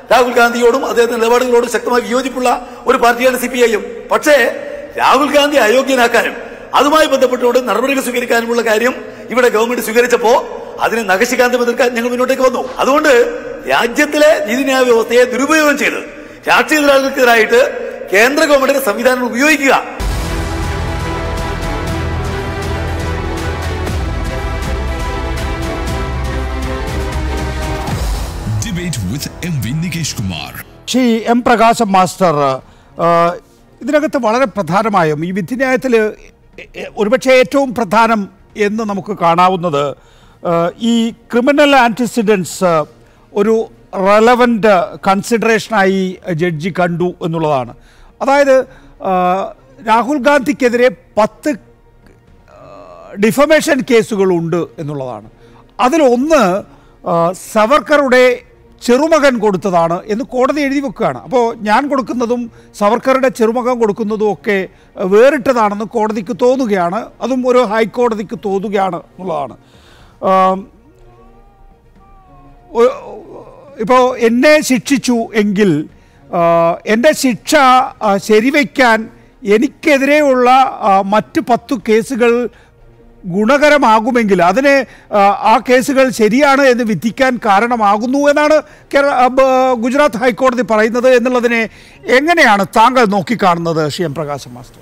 രാഹുൽ ഗാന്ധിയോടും അദ്ദേഹത്തിന്റെ നിലപാടുകളോടും ശക്തമായി വിയോജിപ്പുള്ള ഒരു പാർട്ടിയാണ് സി പി ഐ എം പക്ഷേ രാഹുൽ ഗാന്ധി അയോഗ്യനാക്കാനും അതുമായി ബന്ധപ്പെട്ടുകൊണ്ട് നടപടികൾ സ്വീകരിക്കാനുമുള്ള കാര്യം ഇവിടെ ഗവൺമെന്റ് സ്വീകരിച്ചപ്പോ അതിനെ നഖശികാന്തം എതിർക്കാൻ ഞങ്ങൾ മുന്നോട്ടേക്ക് വന്നു അതുകൊണ്ട് രാജ്യത്തിലെ നീതിന്യായ വ്യവസ്ഥയെ ദുരുപയോഗം ചെയ്ത് രാഷ്ട്രീയ എതിരാളികൾക്കെതിരായിട്ട് കേന്ദ്ര ഗവൺമെന്റിന്റെ സംവിധാനങ്ങൾ ഉപയോഗിക്കുക Debate with MV Nikesh Kumar. Shri M Prakasam master ആ, ഇതിനകത്ത് വളരെ പ്രധാനമായും ഈ വിധിന്യായത്തിൽ ഒരുപക്ഷെ ഏറ്റവും പ്രധാനം എന്ന് നമുക്ക് കാണാവുന്നത് ആ, ഈ ക്രിമിനൽ ആൻറ്റിസിഡൻസ് ഒരു റെലവൻ്റ് കൺസിഡറേഷനായി ജഡ്ജി കണ്ടു എന്നുള്ളതാണ് അതായത് ആ, രാഹുൽ ഗാന്ധിക്കെതിരെ പത്ത് ഡിഫമേഷൻ കേസുകളുണ്ട് എന്നുള്ളതാണ് അതിലൊന്ന് ആ, സവർക്കറുടെ ചെറുമകൻ കൊടുത്തതാണ് എന്ന് കോടതി എഴുതി വെക്കുകയാണ് അപ്പോൾ ഞാൻ കൊടുക്കുന്നതും സവർക്കറുടെ ചെറുമകൻ കൊടുക്കുന്നതും ഒക്കെ ആ, വേറിട്ടതാണെന്ന് കോടതിക്ക് തോന്നുകയാണ് അതും ഒരു ഹൈക്കോടതിക്ക് തോന്നുകയാണ് എന്നുള്ളതാണ് ആം, ഒ- ഇപ്പോൾ എന്നെ ശിക്ഷിച്ചു എങ്കിൽ ആ, എൻ്റെ ശിക്ഷ ആ, ശരിവയ്ക്കാൻ എനിക്കെതിരെയുള്ള ആ, മറ്റ് പത്തു കേസുകൾ ഗുണകരമാകുമെങ്കിൽ അതിനെ ആ, ആ കേസുകൾ ശരിയാണ് എന്ന് വിധിക്കാൻ കാരണമാകുന്നു എന്നാണ് കേരള ആ, ബ- ഗുജറാത്ത് ഹൈക്കോടതി പറയുന്നത് എന്നുള്ളതിനെ എങ്ങനെയാണ് താങ്കൾ നോക്കിക്കാണുന്നത് ശ്രീ എം പ്രകാശ് മാസ്റ്റർ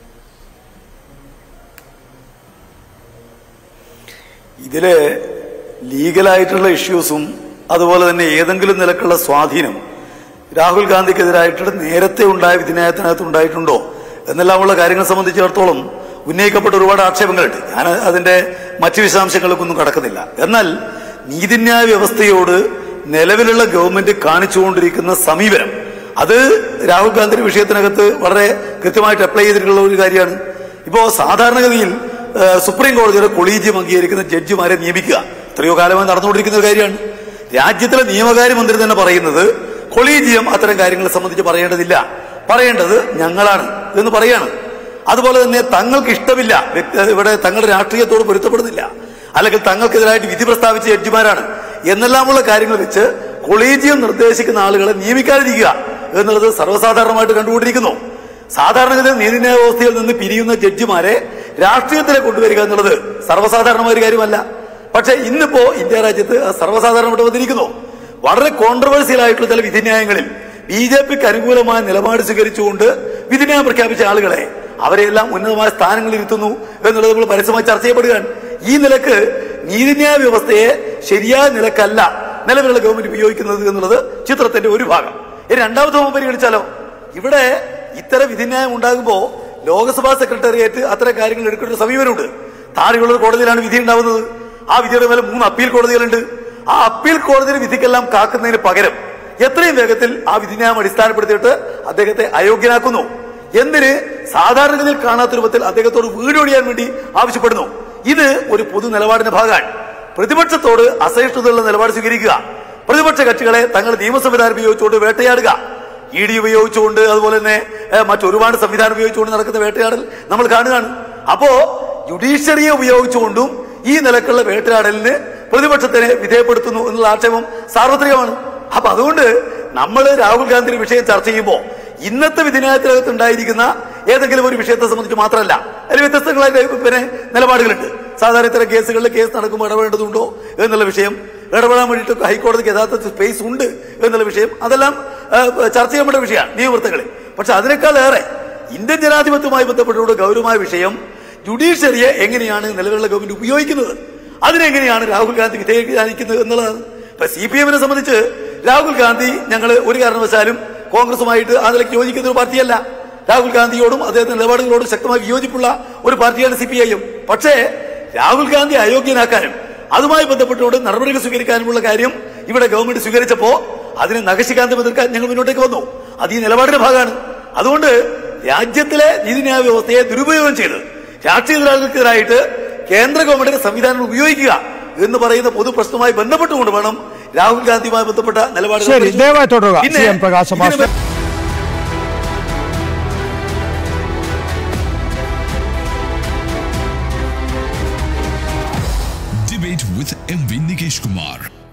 ഇതില് ലീഗലായിട്ടുള്ള ഇഷ്യൂസും അതുപോലെ തന്നെ ഏതെങ്കിലും നിലക്കുള്ള സ്വാധീനം രാഹുൽ ഗാന്ധിക്കെതിരായിട്ട് നേരത്തെ ഉണ്ടായ വിധിന്യായത്തിനകത്ത് ഉണ്ടായിട്ടുണ്ടോ എന്നെല്ലാമുള്ള കാര്യങ്ങൾ സംബന്ധിച്ചിടത്തോളം ഉന്നയിക്കപ്പെട്ട ഒരുപാട് ആക്ഷേപങ്ങളുണ്ട് ഞാൻ അതിന്റെ മറ്റു വിശദാംശങ്ങൾക്കൊന്നും കടക്കുന്നില്ല എന്നാൽ നീതിന്യായ വ്യവസ്ഥയോട് നിലവിലുള്ള ഗവൺമെന്റ് കാണിച്ചുകൊണ്ടിരിക്കുന്ന സമീപനം അത് രാഹുൽ ഗാന്ധിയുടെ വിഷയത്തിനകത്ത് വളരെ കൃത്യമായിട്ട് അപ്ലൈ ചെയ്തിട്ടുള്ള ഒരു കാര്യമാണ് ഇപ്പോ സാധാരണഗതിയിൽ ഏഹ്, സുപ്രീം കോടതിയുടെ കൊളീജിയം അംഗീകരിക്കുന്ന ജഡ്ജിമാരെ നിയമിക്കുക എത്രയോ കാലമായി നടന്നുകൊണ്ടിരിക്കുന്ന ഒരു കാര്യമാണ് രാജ്യത്തിലെ നിയമകാര്യ മന്ത്രി തന്നെ പറയുന്നത് കൊളീജിയം അത്തരം കാര്യങ്ങളെ സംബന്ധിച്ച് പറയേണ്ടതില്ല പറയേണ്ടത് ഞങ്ങളാണ് എന്ന് പറയാണ് അതുപോലെ തന്നെ തങ്ങൾക്ക് ഇഷ്ടമില്ല വ്യക്തി ഇവിടെ തങ്ങളുടെ രാഷ്ട്രീയത്തോട് പൊരുത്തപ്പെടുന്നില്ല അല്ലെങ്കിൽ തങ്ങൾക്കെതിരായിട്ട് വിധി പ്രസ്താവിച്ച ജഡ്ജിമാരാണ് എന്നെല്ലാമുള്ള കാര്യങ്ങൾ വെച്ച് കൊളീജിയം നിർദ്ദേശിക്കുന്ന ആളുകളെ നിയമിക്കാതിരിക്കുക എന്നുള്ളത് സർവ്വസാധാരണമായിട്ട് കണ്ടുകൊണ്ടിരിക്കുന്നു സാധാരണഗതിയിൽ നീതിന്യായ വ്യവസ്ഥയിൽ നിന്ന് പിരിയുന്ന ജഡ്ജിമാരെ രാഷ്ട്രീയത്തിലേക്ക് കൊണ്ടുവരിക എന്നുള്ളത് സർവ്വസാധാരണമായ ഒരു കാര്യമല്ല പക്ഷെ ഇന്നിപ്പോ ഇന്ത്യ രാജ്യത്ത് അത് സർവ്വസാധാരണമായിട്ട് വന്നിരിക്കുന്നു വളരെ കോൺട്രവേഴ്സ്യൽ ആയിട്ടുള്ള ചില വിധിന്യായങ്ങളിൽ ബി ജെ പിക്ക് അനുകൂലമായ നിലപാട് സ്വീകരിച്ചുകൊണ്ട് വിധിന്യായം പ്രഖ്യാപിച്ച ആളുകളെ അവരെല്ലാം ഉന്നതമായ സ്ഥാനങ്ങളിൽ ഇരുത്തുന്നു എന്നുള്ളത് നമ്മൾ പരസ്യമായി ചർച്ച ചെയ്യപ്പെടുകയാണ് ഈ നിലക്ക് നീതിന്യായ വ്യവസ്ഥയെ ശരിയായ നിലക്കല്ല നിലവിലുള്ള ഗവൺമെന്റ് ഉപയോഗിക്കുന്നത് എന്നുള്ളത് ചിത്രത്തിന്റെ ഒരു ഭാഗം ഇനി രണ്ടാമത്തെ ഭാഗം പരിഗണിച്ചാലോ ഇവിടെ ഇത്തരം വിധിന്യായം ഉണ്ടാകുമ്പോൾ ലോക്സഭാ സെക്രട്ടേറിയറ്റ് അത്തരം കാര്യങ്ങൾ എടുക്കേണ്ട ഒരു സമീപനമുണ്ട് താഴെയുള്ള ഒരു കോടതിയിലാണ് വിധി ഉണ്ടാവുന്നത് ആ വിധിയുടെ മേലെ മൂന്ന് അപ്പീൽ കോടതികളുണ്ട് ആ അപ്പീൽ കോടതിയുടെ വിധിക്കെല്ലാം കാക്കുന്നതിന് പകരം എത്രയും വേഗത്തിൽ ആ വിധിന്യായം അടിസ്ഥാനപ്പെടുത്തിയിട്ട് അദ്ദേഹത്തെ അയോഗ്യനാക്കുന്നു എന്തിന് സാധാരണഗതിയിൽ കാണാത്ത രൂപത്തിൽ അദ്ദേഹത്തോട് വീടൊഴിയാൻ വേണ്ടി ആവശ്യപ്പെടുന്നു ഇത് ഒരു പൊതു നിലപാടിന്റെ ഭാഗമാണ് പ്രതിപക്ഷത്തോട് അസഹിഷ്ണുതയുള്ള നിലപാട് സ്വീകരിക്കുക പ്രതിപക്ഷ കക്ഷികളെ തങ്ങളുടെ നിയമ സംവിധാനം ഉപയോഗിച്ചുകൊണ്ട് വേട്ടയാടുക ഇ ഡി ഉപയോഗിച്ചുകൊണ്ട് അതുപോലെ തന്നെ ഏഹ്, മറ്റൊരുപാട് സംവിധാനം ഉപയോഗിച്ചുകൊണ്ട് നടക്കുന്ന വേട്ടയാടൽ നമ്മൾ കാണുകയാണ് അപ്പോ ജുഡീഷ്യറിയെ ഉപയോഗിച്ചുകൊണ്ടും ഈ നിലക്കുള്ള വേട്ടയാടലിന് പ്രതിപക്ഷത്തിനെ വിധേയപ്പെടുത്തുന്നു എന്നുള്ള ആക്ഷേപം സാർവത്രികമാണ് അപ്പൊ അതുകൊണ്ട് നമ്മൾ രാഹുൽ ഗാന്ധിയുടെ വിഷയം ചർച്ച ചെയ്യുമ്പോൾ ഇന്നത്തെ വിധിന്യായത്തിനകത്ത് ഉണ്ടായിരിക്കുന്ന ഏതെങ്കിലും ഒരു വിഷയത്തെ സംബന്ധിച്ച് മാത്രമല്ല അതിൽ വ്യത്യസ്തങ്ങളായ പിന്നെ നിലപാടുകളുണ്ട് സാധാരണ ഇത്തരം കേസുകളിൽ കേസ് നടക്കുമ്പോൾ ഇടപെടേണ്ടതുണ്ടോ എന്നുള്ള വിഷയം ഇടപെടാൻ വേണ്ടിയിട്ട് ഹൈക്കോടതിക്ക് യഥാർത്ഥത്തിൽ സ്പേസ് ഉണ്ട് എന്നുള്ള വിഷയം അതെല്ലാം ആ, ചർച്ച ചെയ്യപ്പെട്ട വിഷയമാണ് നിയമവൃത്തങ്ങളിൽ പക്ഷെ അതിനേക്കാൾ ഏറെ ഇന്ത്യൻ ജനാധിപത്യവുമായി ബന്ധപ്പെട്ടുകൊണ്ട് ഗൗരവമായ വിഷയം ജുഡീഷ്യറിയെ എങ്ങനെയാണ് നിലവിലുള്ള ഗവൺമെന്റ് ഉപയോഗിക്കുന്നത് അതിനെങ്ങനെയാണ് രാഹുൽ ഗാന്ധി വിധേയിക്കുന്നത് എന്നുള്ളതാണ് ഇപ്പൊ സി പി എമ്മിനെ സംബന്ധിച്ച് രാഹുൽ ഗാന്ധി ഞങ്ങൾ ഒരു കാരണവശാലും കോൺഗ്രസുമായിട്ട് അതിലേക്ക് യോജിക്കുന്ന ഒരു പാർട്ടിയല്ല രാഹുൽ ഗാന്ധിയോടും അദ്ദേഹത്തിന്റെ നിലപാടുകളോടും ശക്തമായി വിയോജിപ്പുള്ള ഒരു പാർട്ടിയാണ് സി പി ഐ എം പക്ഷേ രാഹുൽ ഗാന്ധി അയോഗ്യനാക്കാനും അതുമായി ബന്ധപ്പെട്ടുകൊണ്ട് നടപടികൾ സ്വീകരിക്കാനുമുള്ള കാര്യം ഇവിടെ ഗവൺമെന്റ് സ്വീകരിച്ചപ്പോ അതിനെ നഖശികാന്തം എതിർക്കാൻ ഞങ്ങൾ മുന്നോട്ടേക്ക് വന്നു അത് ഈ നിലപാടിന്റെ ഭാഗമാണ് അതുകൊണ്ട് രാജ്യത്തിലെ നീതിന്യായ വ്യവസ്ഥയെ ദുരുപയോഗം ചെയ്ത് രാഷ്ട്രീയ എതിരാളികൾക്കെതിരായിട്ട് കേന്ദ്ര ഗവൺമെന്റിന്റെ സംവിധാനങ്ങൾ ഉപയോഗിക്കുക എന്ന് പറയുന്ന പൊതു പ്രശ്നവുമായി ബന്ധപ്പെട്ടുകൊണ്ട് വേണം രാഹുൽ ഗാന്ധിയുമായി ബന്ധപ്പെട്ട നിലപാടുകൾ ശരി ദയവായി തുടരുക പിന്നെ സി എം പ്രകാശ് ഇതിന് മാസ്റ്റർ